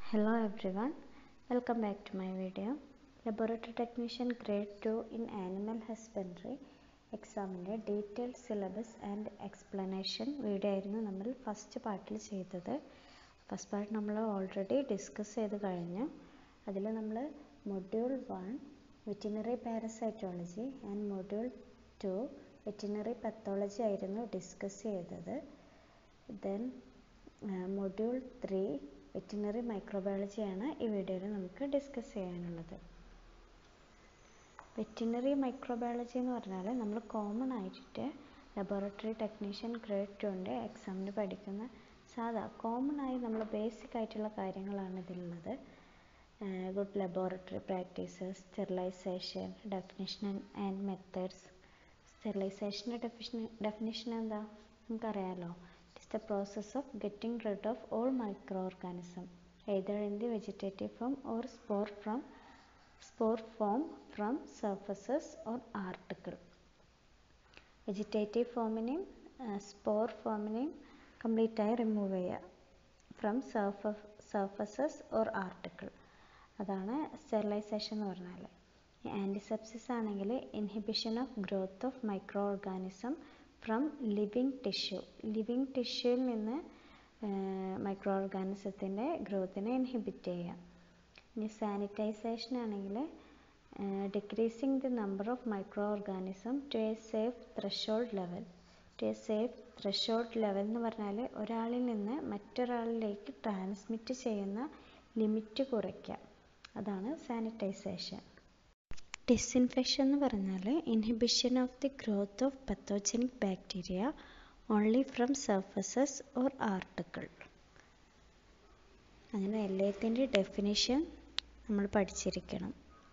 Hello everyone, welcome back to my video. Laboratory Technician Grade 2 in Animal Husbandry എക്സാമിൻ്റെ detailed syllabus and explanation video ആയിരുന്നു നമ്മൾ first പാർട്ടിൽ ചെയ്തത് first part നമ്മൾ already discuss ചെയ്ത് കഴിഞ്ഞു അതിൽ നമ്മൾ module one veterinary parasitology and module two veterinary pathology ആയിരുന്നു ഡിസ്കസ് ചെയ്തത് ദെൻ മൊഡ്യൂൾ ത്രീ വെറ്റിനറി മൈക്രോബയോളജിയാണ് ഈ വീഡിയോയിൽ നമുക്ക് ഡിസ്കസ് ചെയ്യാനുള്ളത് വെറ്റിനറി മൈക്രോബയോളജി എന്ന് പറഞ്ഞാൽ നമ്മൾ കോമൺ ആയിട്ട് ലബോറട്ടറി ടെക്നീഷ്യൻ ഗ്രേഡ് ടുൻ്റെ എക്സാമിന് പഠിക്കുന്ന സാധാ കോമൺ ആയി നമ്മൾ ബേസിക് ആയിട്ടുള്ള കാര്യങ്ങളാണ് ഇതിലുള്ളത് good laboratory practices sterilization definition and methods സ്റ്റെറിലൈസേഷൻ്റെ ഡെഫിഷൻ ഡെഫിനിഷൻ എന്താ നമുക്കറിയാമല്ലോ it's the process of getting rid of all micro organism either in the vegetative form or spore from spore form from surfaces or article vegetative ഫോമിനെയും spore ഫോമിനെയും കംപ്ലീറ്റായി remove ചെയ്യുക from സർഫ surfaces or article അതാണ് sterilization എന്ന് പറഞ്ഞാൽ antisepsis ആണെങ്കിൽ inhibition of growth of micro organism from living tissue living ടിഷ്യൂവിൽ നിന്ന് മൈക്രോ ഓർഗാനിസത്തിൻ്റെ ഗ്രോത്തിനെ ഇൻഹിബിറ്റ് ചെയ്യുക ഇനി സാനിറ്റൈസേഷൻ ആണെങ്കിൽ decreasing the number of micro organism to a safe threshold level to a safe threshold level എന്ന് പറഞ്ഞാൽ ഒരാളിൽ നിന്ന് മറ്റൊരാളിലേക്ക് ട്രാൻസ്മിറ്റ് ചെയ്യുന്ന ലിമിറ്റ് കുറയ്ക്കുക അതാണ് സാനിറ്റൈസേഷൻ ഡിസിൻഫെക്ഷൻ എന്ന് പറഞ്ഞാൽ inhibition of the growth of pathogenic bacteria only from surfaces or article അങ്ങനെ എല്ലാത്തിൻ്റെ ഡെഫിനിഷൻ നമ്മൾ പഠിച്ചിരിക്കണം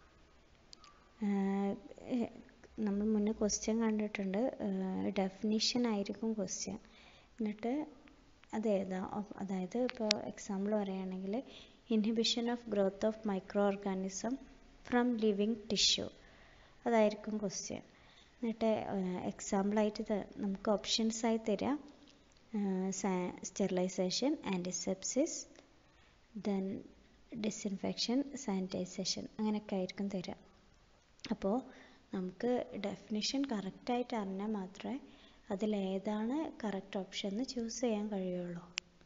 നമ്മൾ മുന്നേ ക്വസ്റ്റ്യൻ കണ്ടിട്ടുണ്ട് ഡെഫിനിഷൻ ആയിരിക്കും ക്വസ്റ്റ്യൻ എന്നിട്ട് അത് എഴുതാം അതായത് ഇപ്പോൾ എക്സാമ്പിൾ പറയുകയാണെങ്കിൽ inhibition of growth of micro organism from living tissue അതായിരിക്കും ക്വസ്റ്റ്യൻ എന്നിട്ട് എക്സാമ്പിളായിട്ട് നമുക്ക് ഓപ്ഷൻസ് ആയി തരാം sterilization antisepsis then disinfection sanitization അങ്ങനെയൊക്കെ ആയിരിക്കും തരിക അപ്പോൾ നമുക്ക് ഡെഫിനിഷൻ കറക്റ്റായിട്ട് അറിഞ്ഞാൽ മാത്രമേ അതിലേതാണ് കറക്റ്റ് ഓപ്ഷൻ എന്ന് ചൂസ് ചെയ്യാൻ കഴിയുള്ളൂ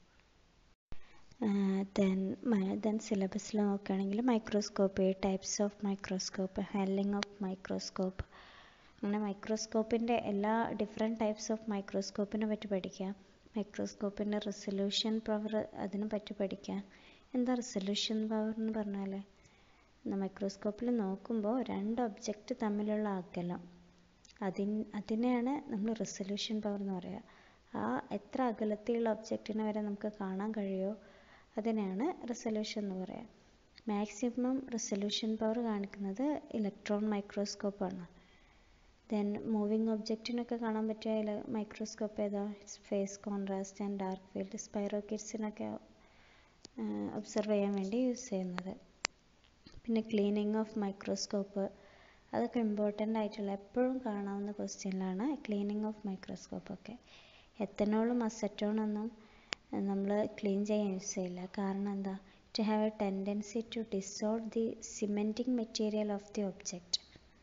ദെൻ ദെൻ സിലബസിൽ നോക്കുകയാണെങ്കിൽ microscope types of microscope handling of microscope അങ്ങനെ മൈക്രോസ്കോപ്പിൻ്റെ എല്ലാ ഡിഫറെൻറ്റ് ടൈപ്സ് ഓഫ് മൈക്രോസ്കോപ്പിനെ പറ്റി പഠിക്കുക മൈക്രോസ്കോപ്പിൻ്റെ റെസൊല്യൂഷൻ പവർ അതിനെ പറ്റി പഠിക്കുക എന്താ റെസൊല്യൂഷൻ പവർ എന്ന് പറഞ്ഞാൽ മൈക്രോസ്കോപ്പിൽ നോക്കുമ്പോൾ രണ്ട് ഒബ്ജക്റ്റ് തമ്മിലുള്ള അകലം അതിൻ അതിനെയാണ് നമ്മൾ റെസൊല്യൂഷൻ പവർ എന്ന് പറയുക ആ എത്ര അകലത്തിലുള്ള ഒബ്ജക്റ്റിനെ വരെ നമുക്ക് കാണാൻ കഴിയുമോ അതിനെയാണ് റെസൊല്യൂഷൻ എന്ന് പറയുക മാക്സിമം റെസൊല്യൂഷൻ പവർ കാണിക്കുന്നത് ഇലക്ട്രോൺ മൈക്രോസ്കോപ്പാണ് ദെൻ മൂവിങ് ഒബ്ജക്റ്റിനൊക്കെ കാണാൻ പറ്റിയ മൈക്രോസ്കോപ്പ് ഏതാ phase contrast and dark field സ്പൈറോ കിഡ്സിനൊക്കെ ഒബ്സർവ് ചെയ്യാൻ വേണ്ടി യൂസ് ചെയ്യുന്നത് പിന്നെ ക്ലീനിങ് ഓഫ് മൈക്രോസ്കോപ്പ് അതൊക്കെ ഇമ്പോർട്ടൻ്റ് ആയിട്ടുള്ള എപ്പോഴും കാണാവുന്ന ക്വസ്റ്റ്യനിലാണ് ക്ലീനിങ് ഓഫ് മൈക്രോസ്കോപ്പ് ഒക്കെ എത്തനോളും അസറ്റോണൊന്നും നമ്മൾ ക്ലീൻ ചെയ്യാൻ യൂസ് ചെയ്യില്ല കാരണം എന്താ to have a tendency to dissolve the cementing material of the object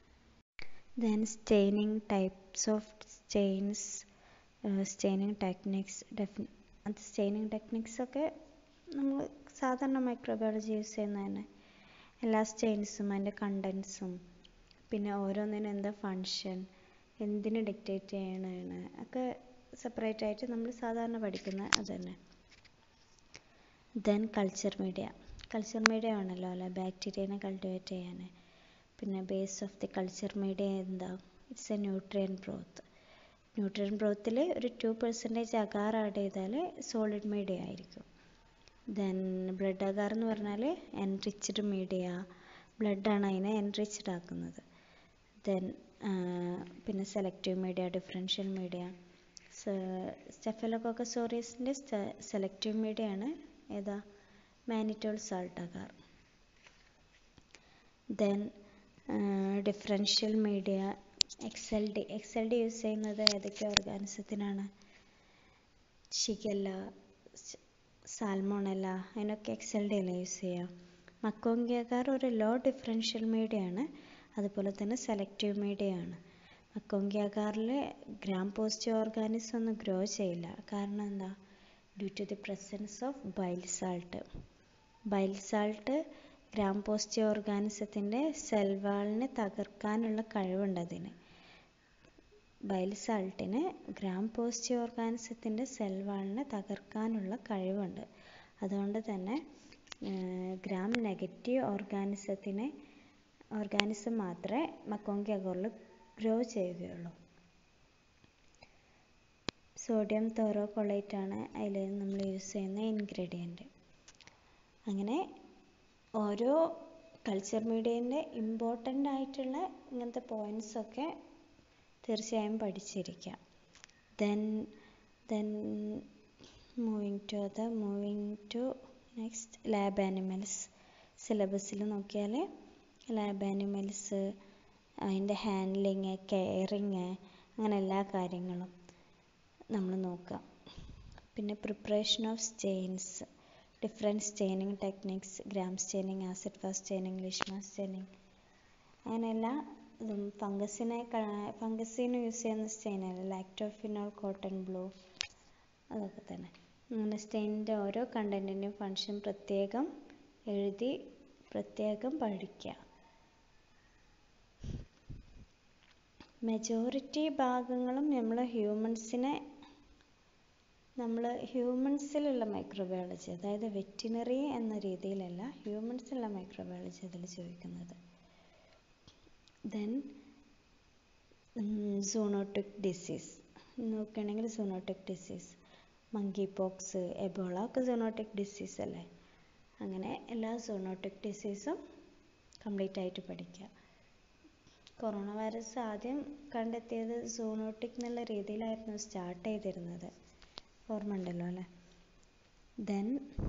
then staining types of stains staining techniques ഡെഫി അത് സ്റ്റെയിനിങ് ടെക്നിക്സ് ഒക്കെ നമ്മൾ സാധാരണ മൈക്രോബയോളജി യൂസ് ചെയ്യുന്ന തന്നെ എല്ലാ സ്റ്റെയിൻസും അതിൻ്റെ കണ്ടൻസും പിന്നെ ഓരോന്നിനും എന്താ ഫങ്ഷൻ എന്തിന് ഡിക്റ്റേറ്റ് ചെയ്യണതാണ് ഒക്കെ സെപ്പറേറ്റ് ആയിട്ട് നമ്മൾ സാധാരണ പഠിക്കുന്ന അത് തന്നെ then culture media culture media ആണല്ലോ അല്ലെ ബാക്ടീരിയനെ കൾട്ടിവേറ്റ് ചെയ്യാൻ പിന്നെ base of the culture media എന്താ it's a nutrient broth nutrient ബ്രോത്തിൽ ഒരു ടു പെർസെൻറ്റേജ് അഗാർ ആഡ് ചെയ്താൽ സോളിഡ് മീഡിയ ആയിരിക്കും ദെൻ ബ്ലഡ് അഗാർ എന്ന് പറഞ്ഞാൽ എൻറിച്ച്ഡ് മീഡിയ ബ്ലഡാണ് അതിനെ എൻറിച്ച്ഡ് ആക്കുന്നത് ദെൻ പിന്നെ സെലക്റ്റീവ് മീഡിയ ഡിഫറൻഷ്യൽ മീഡിയ സ്റ്റെഫലോകോക്കസോറിയസിൻ്റെ സെലക്റ്റീവ് മീഡിയ ആണ് ഏതാ mannitol salt agar then differential media X L D X L D use ചെയ്യുന്നത് ഏതൊക്കെ ഓർഗാനിസത്തിനാണ് ഷിഗല്ല സാൽമോണല്ല അതിനൊക്കെ എക്സൽഡി അല്ല യൂസ് ചെയ്യുക മക്കോങ്കിയകാർ ഒരു ലോ ഡിഫറൻഷ്യൽ മീഡിയമാണ് അതുപോലെ തന്നെ സെലക്റ്റീവ് മീഡിയയാണ് മക്കോങ്കിയകാറിൽ ഗ്രാം പോസിറ്റീവ് ഓർഗാനിസം ഒന്നും ഗ്രോ ചെയ്യില്ല കാരണം എന്താ due to the presence of bile salt bile salt gram positive ഓർഗാനിസത്തിൻ്റെ സെൽവാളിനെ തകർക്കാനുള്ള കഴിവുണ്ട് അതിന് ബൈൽ സാൾട്ടിന് ഗ്രാം പോസിറ്റീവ് ഓർഗാനിസത്തിൻ്റെ സെൽവാളിനെ തകർക്കാനുള്ള കഴിവുണ്ട് അതുകൊണ്ട് തന്നെ ഗ്രാം നെഗറ്റീവ് ഓർഗാനിസത്തിനെ ഓർഗാനിസം മാത്രമേ മക്കോങ്കി അഗോറിൽ ഗ്രോ ചെയ്യുകയുള്ളൂ സോഡിയം തോറോകൊളൈറ്റ് ആണ് അതിൽ നമ്മൾ യൂസ് ചെയ്യുന്ന ഇൻഗ്രീഡിയൻറ്റ് അങ്ങനെ ഓരോ കൾച്ചർ മീഡിയൻ്റെ ഇമ്പോർട്ടൻ്റ് ആയിട്ടുള്ള ഇങ്ങനത്തെ പോയിൻറ്റ്സ് ഒക്കെ തീർച്ചയായും പഠിച്ചിരിക്കാം ദെൻ ദെൻ മൂവിങ് ടു അത് moving to next lab animals സിലബസിൽ നോക്കിയാൽ ലാബ് ആനിമൽസ് അതിൻ്റെ ഹാൻഡ്ലിങ് കെയറിങ് അങ്ങനെ എല്ലാ കാര്യങ്ങളും നമ്മൾ നോക്കാം പിന്നെ preparation of stains different staining techniques gram staining acid fast staining Leishman staining അങ്ങനെ എല്ലാ ഇതും ഫംഗസിനെ ഫംഗസിന് യൂസ് ചെയ്യുന്ന സ്റ്റെയിനല്ല ലാക്ടോഫിനോൾ കോട്ടൺ ബ്ലൂ അതൊക്കെ തന്നെ അങ്ങനെ സ്റ്റെയിനിൻ്റെ ഓരോ കണ്ടൻറ്റിൻ്റെയും ഫങ്ഷൻ പ്രത്യേകം എഴുതി പ്രത്യേകം പഠിക്കുക മെജോറിറ്റി ഭാഗങ്ങളും നമ്മൾ ഹ്യൂമൻസിനെ നമ്മൾ ഹ്യൂമൻസിലുള്ള മൈക്രോബയോളജി അതായത് വെറ്റിനറി എന്ന രീതിയിലല്ല ഹ്യൂമൻസിലുള്ള മൈക്രോബയോളജി അതിൽ ചോദിക്കുന്നത് ദെൻ സൂണോട്ടിക് ഡിസീസ് നോക്കുകയാണെങ്കിൽ zoonotic disease monkey pox Ebola ഒക്കെ സൂണോട്ടിക് ഡിസീസ് അല്ലേ അങ്ങനെ എല്ലാ സൂണോട്ടിക് ഡിസീസും കംപ്ലീറ്റ് ആയിട്ട് പഠിക്കുക കൊറോണ വൈറസ് ആദ്യം കണ്ടെത്തിയത് സൂണോട്ടിക് എന്നുള്ള രീതിയിലായിരുന്നു സ്റ്റാർട്ട് ചെയ്തിരുന്നത് ഓർമ്മ ഉണ്ടല്ലോ അല്ലേ then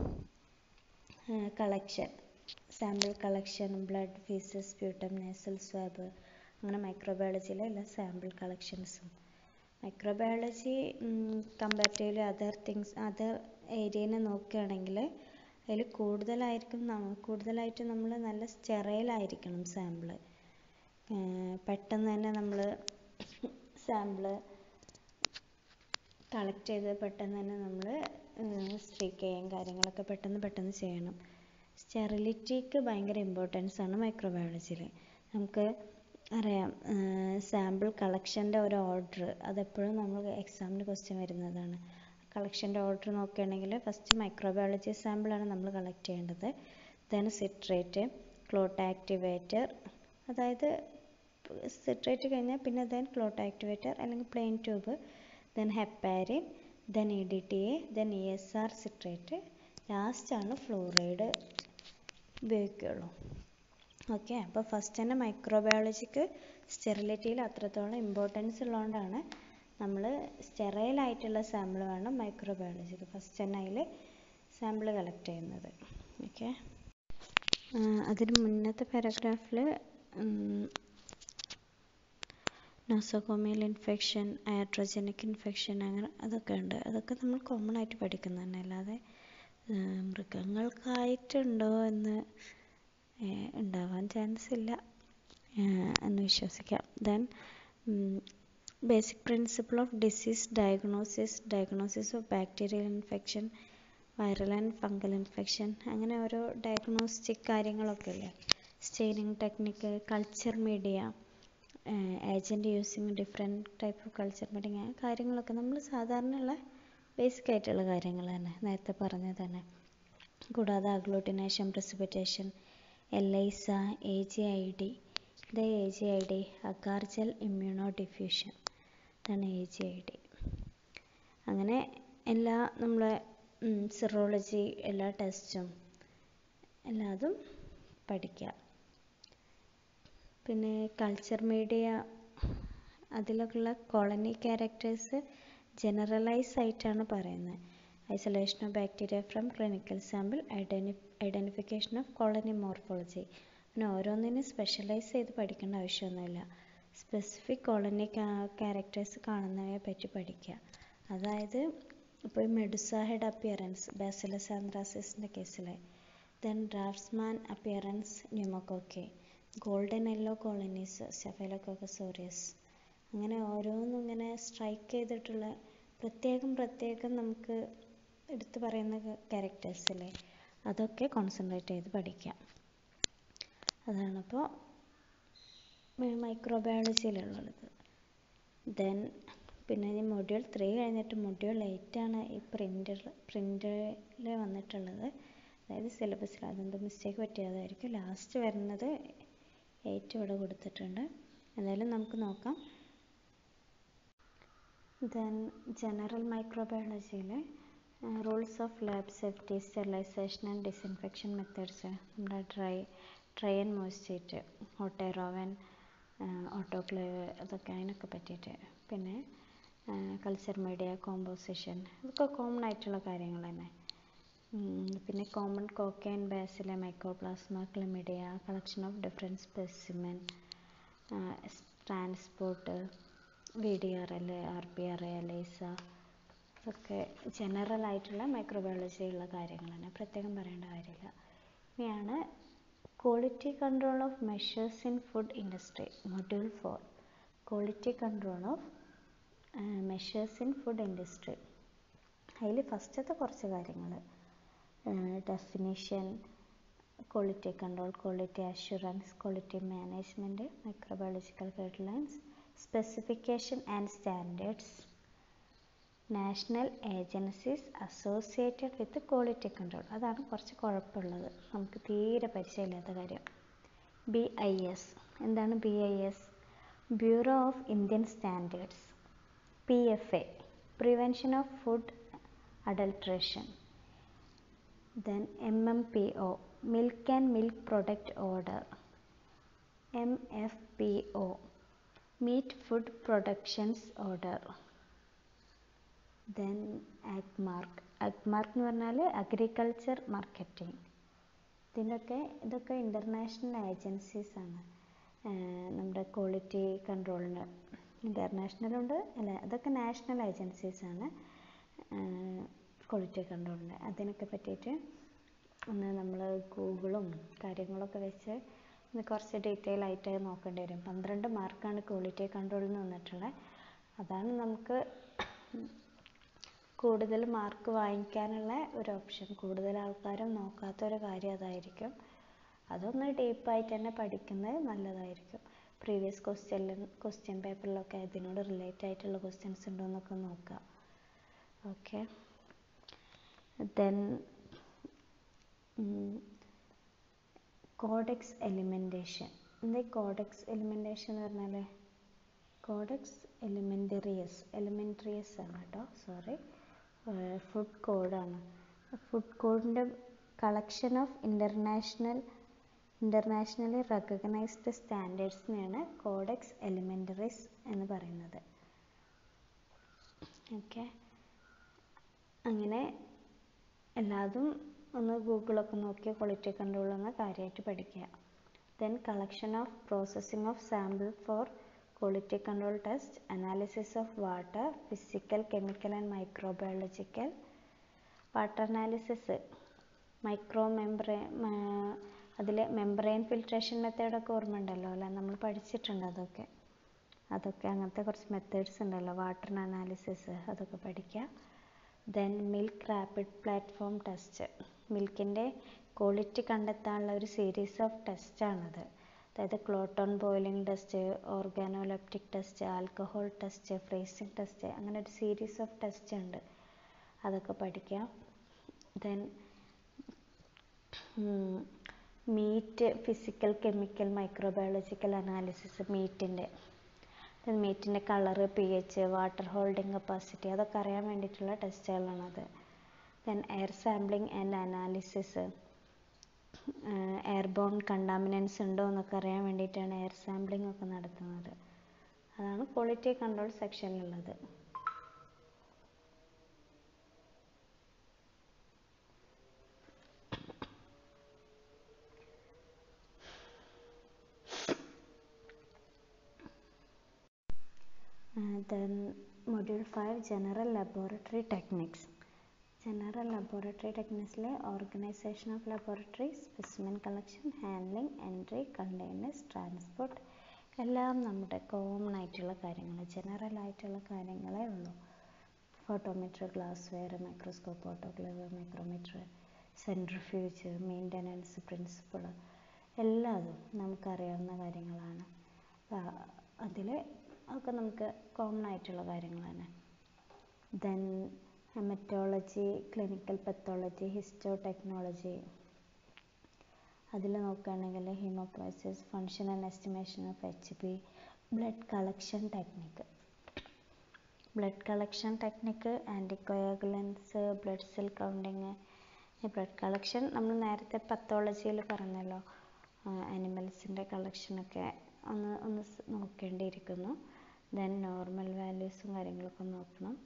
collection sample collection blood faeces sputum nasal swab അങ്ങനെ മൈക്രോബയോളജിയിലെ എല്ലാ സാമ്പിൾ കളക്ഷൻസും microbiology comparatively other things other ഏരിയനെ നോക്കുകയാണെങ്കിൽ അതിൽ കൂടുതലായിരിക്കും കൂടുതലായിട്ട് നമ്മൾ നല്ല സ്റ്റെറൈലായിരിക്കണം സാമ്പിള് പെട്ടെന്ന് തന്നെ നമ്മൾ സാമ്പിള് കളക്ട് ചെയ്ത് പെട്ടെന്ന് തന്നെ നമ്മൾ സ്പീക്ക് ചെയ്യും കാര്യങ്ങളൊക്കെ പെട്ടെന്ന് പെട്ടെന്ന് ചെയ്യണം സ്റ്റെറിലിറ്റിക്ക് ഭയങ്കര ഇമ്പോർട്ടൻസ് ആണ് മൈക്രോബയോളജിയിൽ നമുക്ക് അറിയാം സാമ്പിൾ കളക്ഷൻ്റെ ഒരു ഓർഡർ അതെപ്പോഴും നമ്മൾ എക്സാമിന് ക്വസ്റ്റ്യൻ വരുന്നതാണ് കളക്ഷൻ്റെ ഓർഡർ നോക്കുകയാണെങ്കിൽ ഫസ്റ്റ് മൈക്രോബയോളജി സാമ്പിളാണ് നമ്മൾ കളക്ട് ചെയ്യേണ്ടത് ദെൻ സിട്രേറ്റ് ക്ലോട്ട് ആക്ടിവേറ്റർ അതായത് സിട്രേറ്റ് കഴിഞ്ഞാൽ പിന്നെ ദെൻ ക്ലോട്ട് ആക്ടിവേറ്റർ അല്ലെങ്കിൽ plain tube then heparin then E D T A then E S R citrate ലാസ്റ്റാണ് ഫ്ലൂറൈഡ് ഉപയോഗിക്കുകയുള്ളൂ ഓക്കെ അപ്പോൾ ഫസ്റ്റ് തന്നെ മൈക്രോബയോളജിക്ക് സ്റ്റെറിലിറ്റിയിൽ അത്രത്തോളം ഇമ്പോർട്ടൻസ് ഉള്ളതുകൊണ്ടാണ് നമ്മൾ സ്റ്റെറൈലായിട്ടുള്ള സാമ്പിൾ വേണം മൈക്രോബയോളജിക്ക് ഫസ്റ്റ് തന്നെ അതിൽ സാമ്പിൾ കളക്ട് ചെയ്യുന്നത് ഓക്കെ അതിന് മുന്നത്തെ പാരഗ്രാഫിൽ നോസോകോമിയൽ ഇൻഫെക്ഷൻ ആട്രോജനിക് ഇൻഫെക്ഷൻ അങ്ങനെ അതൊക്കെ ഉണ്ട് അതൊക്കെ നമ്മൾ കോമൺ ആയിട്ട് പഠിക്കുന്നതന്നെ അല്ലാതെ മൃഗങ്ങൾക്കായിട്ടുണ്ടോ എന്ന് ഉണ്ടാവാൻ ചാൻസ് ഇല്ല എന്ന് വിശ്വസിക്കാം then basic principle of disease diagnosis diagnosis of bacterial infection viral and fungal infection അങ്ങനെ ഓരോ ഡയഗ്നോസ്റ്റിക് കാര്യങ്ങളൊക്കെ ഇല്ലേ staining technique culture media agent using different type of culture media കാര്യങ്ങളൊക്കെ നമ്മൾ സാധാരണയുള്ള ബേസിക് ആയിട്ടുള്ള കാര്യങ്ങൾ തന്നെ നേരത്തെ പറഞ്ഞത് തന്നെ കൂടാതെ agglutination precipitation ELISA A G I D ഇത് A G I D agar gel immuno diffusion ഇതാണ് എ ജി ഐ ഡി അങ്ങനെ എല്ലാ നമ്മളെ സിറോളജി എല്ലാ ടെസ്റ്റും എല്ലാതും പഠിക്കുക പിന്നെ കൾച്ചർ മീഡിയ അതിലൊക്കെയുള്ള കോളനി ക്യാരക്ടേഴ്സ് ജനറലൈസ് ആയിട്ടാണ് പറയുന്നത് isolation of bacteria from clinical sample ഐഡൻറ്റി ഐഡൻറ്റിഫിക്കേഷൻ ഓഫ് കോളനി മോർഫോളജി അങ്ങനെ ഓരോന്നിനും സ്പെഷ്യലൈസ് ചെയ്ത് പഠിക്കേണ്ട ആവശ്യമൊന്നുമില്ല സ്പെസിഫിക് കോളനി ക്യാരക്ടേഴ്സ് കാണുന്നതിനെ പറ്റി പഠിക്കുക അതായത് അപ്പോൾ ഈ മെഡുസാഹയുടെ അപ്പിയറൻസ് ബാസിലസ് ആന്ത്രാസിസിൻ്റെ കേസിൽ then draftsman appearance pneumococci golden yellow colonies staphylococcus aureus അങ്ങനെ ഓരോന്നും ഇങ്ങനെ സ്ട്രൈക്ക് ചെയ്തിട്ടുള്ള പ്രത്യേകം പ്രത്യേകം നമുക്ക് എടുത്തു പറയുന്ന ക്യാരക്ടേഴ്സ് അല്ലേ അതൊക്കെ കോൺസെൻട്രേറ്റ് ചെയ്ത് പഠിക്കാം അതാണിപ്പോൾ മൈക്രോബയോളജിയിലുള്ളത് ദെൻ പിന്നെ ഈ മൊഡ്യൂൾ ത്രീ കഴിഞ്ഞിട്ട് മൊഡ്യൂൾ എയ്റ്റ് ആണ് ഈ പ്രിൻ്റർ പ്രിൻ്റിൽ വന്നിട്ടുള്ളത് അതായത് സിലബസിൽ അതെന്തോ മിസ്റ്റേക്ക് പറ്റിയതായിരിക്കും ലാസ്റ്റ് വരുന്നത് എയ്റ്റ് ഇവിടെ കൊടുത്തിട്ടുണ്ട് എന്തായാലും നമുക്ക് നോക്കാം ദെൻ ജനറൽ മൈക്രോബയോളജിയിൽ rules of lab safety sterilization and disinfection methods നമ്മുടെ dry dry and moist heat hot air oven autoclave അതൊക്കെ അതിനൊക്കെ പറ്റിയിട്ട് പിന്നെ കൾച്ചർ മീഡിയ കോമ്പോസിഷൻ ഇതൊക്കെ കോമൺ ആയിട്ടുള്ള കാര്യങ്ങൾ തന്നെ പിന്നെ common cocci bacilli mycoplasma chlamydia collection of different specimen transport V D R L R P R ELISA ഒക്കെ ജനറൽ ആയിട്ടുള്ള മൈക്രോബയോളജിയുള്ള കാര്യങ്ങളാണ് പ്രത്യേകം പറയേണ്ട കാര്യമില്ല ഇനിയാണ് quality control of measures in food industry module four quality control of measures in food industry അതിൽ ഫസ്റ്റത്തെ കുറച്ച് കാര്യങ്ങൾ definition quality control quality assurance quality management microbiological guidelines specification and standards national agencies associated with quality control അതാണ് കുറച്ച് കുഴപ്പമുള്ളത് നമുക്ക് തീരെ പരിചയമില്ലാത്ത കാര്യം ബി ഐ എസ് എന്താണ് B I S bureau of Indian standards P F A prevention of food adulteration then M M P O milk and milk product order M F P O meat food productions order then Agmark Agmark എന്ന് പറഞ്ഞാൽ agriculture marketing ഇതിൻ്റെയൊക്കെ ഇതൊക്കെ international agencies ആണ് നമ്മുടെ quality കൺട്രോളിന് ഇൻ്റർനാഷണലുണ്ട് അല്ല അതൊക്കെ national agencies ആണ് ക്വാളിറ്റി കൺട്രോളിൻ്റെ അതിനൊക്കെ പറ്റിയിട്ട് ഒന്ന് നമ്മൾ ഗൂഗിളും കാര്യങ്ങളൊക്കെ വെച്ച് ഒന്ന് കുറച്ച് ഡീറ്റെയിൽ ആയിട്ട് നോക്കേണ്ടി വരും പന്ത്രണ്ട് മാർക്കാണ് ക്വാളിറ്റി കൺട്രോളിൽ നിന്ന് വന്നിട്ടുള്ളത് അതാണ് നമുക്ക് കൂടുതൽ മാർക്ക് വാങ്ങിക്കാനുള്ള ഒരു ഓപ്ഷൻ കൂടുതൽ ആൾക്കാരും നോക്കാത്തൊരു കാര്യം അതായിരിക്കും അതൊന്ന് ഡീപ്പായിട്ട് തന്നെ പഠിക്കുന്നത് നല്ലതായിരിക്കും പ്രീവിയസ് ക്വസ്റ്റ്യനിൽ ക്വസ്റ്റ്യൻ പേപ്പറിലൊക്കെ അതിനോട് റിലേറ്റ് ആയിട്ടുള്ള ക്വസ്റ്റ്യൻസ് ഉണ്ടോ എന്നൊക്കെ നോക്കാം ഓക്കെ ദെൻ കോഡെക്സ് എലിമെൻറ്റേഷൻ എന്താ കോഡെക്സ് എലിമെൻറ്റേഷൻ എന്ന് പറഞ്ഞാൽ കോഡെക്സ് എലിമെൻ്ററിയസ് എലിമെൻ്ററിയസ് ആണ് കേട്ടോ സോറി ഫുഡ് കോഡാണ് ഫുഡ് കോഡിൻ്റെ collection of international internationally recognised സ്റ്റാൻഡേർഡ്സിനെയാണ് കോഡെക്സ് എലിമെൻ്ററീസ് എന്ന് പറയുന്നത് ഓക്കെ അങ്ങനെ എല്ലാതും ഒന്ന് ഗൂഗിളൊക്കെ നോക്കി ക്വാളിറ്റി കൺട്രോൾ എന്ന കാര്യമായിട്ട് പഠിക്കുക then collection of processing of sample for quality control test analysis of water physical chemical and microbiological water analysis micro മെംബ്രേ അതിൽ മെംബ്രെയിൻ ഫിൽട്രേഷൻ മെത്തേഡൊക്കെ ഓർമ്മ ഉണ്ടല്ലോ അല്ല നമ്മൾ പഠിച്ചിട്ടുണ്ട് അതൊക്കെ അതൊക്കെ അങ്ങനത്തെ കുറച്ച് മെത്തേഡ്സ് ഉണ്ടല്ലോ വാട്ടർ അനാലിസിസ് അതൊക്കെ പഠിക്കുക then milk rapid platform test മിൽക്കിൻ്റെ ക്വാളിറ്റി കണ്ടെത്താനുള്ള ഒരു സീരീസ് ഓഫ് ടെസ്റ്റാണത് അതായത് clot on boiling test organoleptic test alcohol test freezing test അങ്ങനെ ഒരു സീരീസ് ഓഫ് ടെസ്റ്റ് ഉണ്ട് അതൊക്കെ പഠിക്കാം then meat physical chemical microbiological analysis മീറ്റിൻ്റെ മീറ്റിൻ്റെ colour P H water holding capacity അതൊക്കെ അറിയാൻ വേണ്ടിയിട്ടുള്ള ടെസ്റ്റുകളാണത് then air sampling and analysis airborne contaminants ഉണ്ടോ എന്നൊക്കെ അറിയാൻ വേണ്ടിയിട്ടാണ് എയർ സാമ്പിളിംഗ് ഒക്കെ നടത്തുന്നത് അതാണ് quality control സെക്ഷനിലുള്ളത് then module 5 general laboratory techniques general laboratory ടെക്നിക്സിലെ organisation of laboratory specimen collection handling entry containers transport എല്ലാം നമ്മുടെ കോമൺ ആയിട്ടുള്ള കാര്യങ്ങൾ ജനറൽ ആയിട്ടുള്ള കാര്യങ്ങളേ ഉള്ളൂ photometer glassware microscope autoclave micrometer centrifuge maintenance principle എല്ലാതും നമുക്കറിയാവുന്ന കാര്യങ്ങളാണ് അതിൽ ഒക്കെ നമുക്ക് കോമൺ ആയിട്ടുള്ള കാര്യങ്ങളാണ് then haematology clinical pathology histo technology അതിൽ നോക്കുകയാണെങ്കിൽ haemopoiesis function and estimation of H P blood collection technique blood collection technique anticoagulants blood cell counting ഈ ബ്ലഡ് കളക്ഷൻ നമ്മൾ നേരത്തെ പത്തോളജിയിൽ പറഞ്ഞല്ലോ ആനിമൽസിൻ്റെ കളക്ഷനൊക്കെ ഒന്ന് ഒന്ന് നോക്കേണ്ടിയിരിക്കുന്നു ദെൻ നോർമൽ വാല്യൂസും കാര്യങ്ങളൊക്കെ നോക്കണം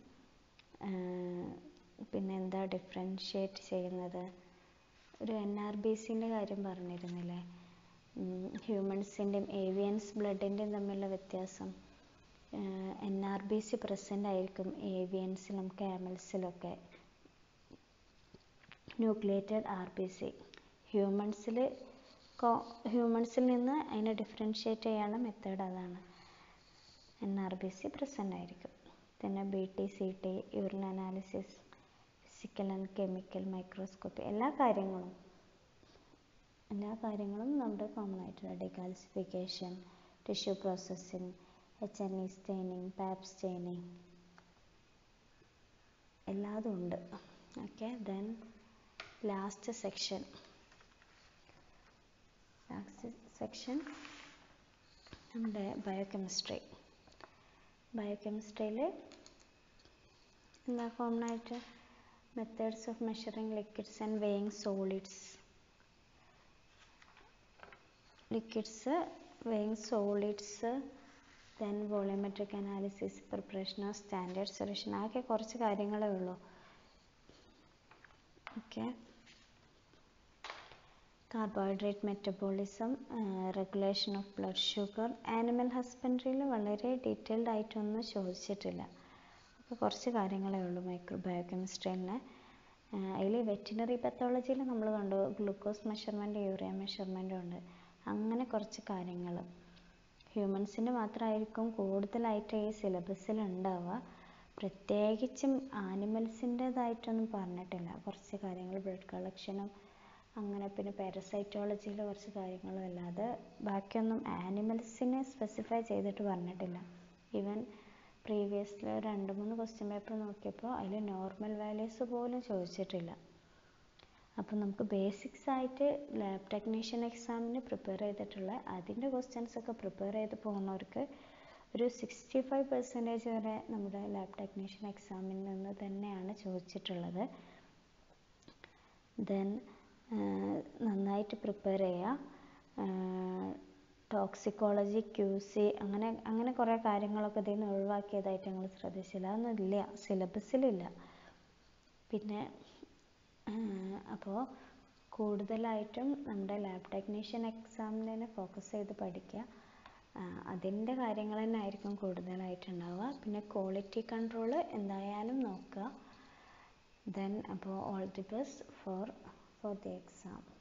പിന്നെ എന്താ ഡിഫറൻഷ്യേറ്റ് ചെയ്യുന്നത് ഒരു എൻ ആർ ബി സിൻ്റെ കാര്യം പറഞ്ഞിരുന്നില്ലേ ഹ്യൂമൻസിൻ്റെയും ഏവിയൻസ് ബ്ലഡിൻ്റെയും തമ്മിലുള്ള വ്യത്യാസം N R B C present ആയിരിക്കും ഏവിയൻസിലും ക്യാമൽസിലൊക്കെ ന്യൂക്ലിയേറ്റഡ് ആർ ബി സി ഹ്യൂമൻസിൽ ഹ്യൂമൻസിൽ നിന്ന് അതിനെ ഡിഫറൻഷ്യേറ്റ് ചെയ്യാനുള്ള മെത്തേഡ് അതാണ് N R B C present ആയിരിക്കും പിന്നെ B T C T urine analysis physical and chemical microscopy എല്ലാ കാര്യങ്ങളും എല്ലാ കാര്യങ്ങളും നമ്മുടെ കോമൺ ആയിട്ടുള്ള decalcification tissue processing H and E staining pap staining എല്ലാതും ഉണ്ട് okay then last section last section നമ്മുടെ ബയോകെമിസ്ട്രി ബയോകെമിസ്ട്രിയിൽ എന്താ കോമൺ ആയിട്ട് methods of measuring liquids and weighing solids liquids weighing solids then volumetric analysis preparation of standard solution ആകെ കുറച്ച് കാര്യങ്ങളേ ഉള്ളൂ okay carbohydrate metabolism regulation of blood sugar animal ഹസ്ബൻഡറിയിൽ വളരെ ഡീറ്റെയിൽഡ് ആയിട്ടൊന്നും ചോദിച്ചിട്ടില്ല അപ്പോൾ കുറച്ച് കാര്യങ്ങളേ ഉള്ളൂ മൈക്രോ ബയോകെമിസ്ട്രിയിൽ അതിൽ വെറ്റിനറി പത്തോളജിയിൽ നമ്മൾ കണ്ടു ഗ്ലൂക്കോസ് മെഷർമെൻറ്റ് യൂറിയ മെഷർമെൻറ്റും ഉണ്ട് അങ്ങനെ കുറച്ച് കാര്യങ്ങൾ ഹ്യൂമൻസിന് മാത്രമായിരിക്കും കൂടുതലായിട്ട് ഈ സിലബസിൽ ഉണ്ടാവുക പ്രത്യേകിച്ചും ആനിമൽസിൻ്റേതായിട്ടൊന്നും പറഞ്ഞിട്ടില്ല കുറച്ച് കാര്യങ്ങൾ ബ്ലഡ് കളക്ഷനും അങ്ങനെ പിന്നെ പാരസൈറ്റോളജിയിൽ കുറച്ച് കാര്യങ്ങളും അല്ലാതെ ബാക്കിയൊന്നും ആനിമൽസിനെ സ്പെസിഫൈ ചെയ്തിട്ട് പറഞ്ഞിട്ടില്ല ഈവൻ പ്രീവിയസ്ലി രണ്ട് മൂന്ന് ക്വസ്റ്റ്യൻ പേപ്പർ നോക്കിയപ്പോൾ അതിൽ നോർമൽ വാല്യൂസ് പോലും ചോദിച്ചിട്ടില്ല അപ്പം നമുക്ക് ബേസിക്സ് ആയിട്ട് ലാബ് ടെക്നീഷ്യൻ എക്സാമിന് പ്രിപ്പയർ ചെയ്തിട്ടുള്ള അതിൻ്റെ ക്വസ്റ്റ്യൻസ് ഒക്കെ പ്രിപ്പയർ ചെയ്ത് പോകുന്നവർക്ക് ഒരു സിക്സ്റ്റി ഫൈവ് പെർസെൻറ്റേജ് വരെ നമ്മുടെ ലാബ് ടെക്നീഷ്യൻ എക്സാമിൽ നിന്ന് തന്നെയാണ് ചോദിച്ചിട്ടുള്ളത് ദെൻ നന്നായിട്ട് പ്രിപ്പയർ ചെയ്യുക ടോക്സിക്കോളജി ക്യൂ സി അങ്ങനെ അങ്ങനെ കുറേ കാര്യങ്ങളൊക്കെ ഇതിൽ നിന്ന് ഒഴിവാക്കിയതായിട്ട് ഞങ്ങൾ ശ്രദ്ധിച്ചില്ല അതൊന്നും ഇല്ല സിലബസിലില്ല പിന്നെ അപ്പോൾ കൂടുതലായിട്ടും നമ്മുടെ ലാബ് ടെക്നീഷ്യൻ എക്സാമിന് തന്നെ ഫോക്കസ് ചെയ്ത് പഠിക്കുക അതിൻ്റെ കാര്യങ്ങൾ തന്നെ ആയിരിക്കും കൂടുതലായിട്ടുണ്ടാവുക പിന്നെ ക്വാളിറ്റി കൺട്രോൾ എന്തായാലും നോക്കുക ദെൻ അപ്പോൾ all the best for for the exam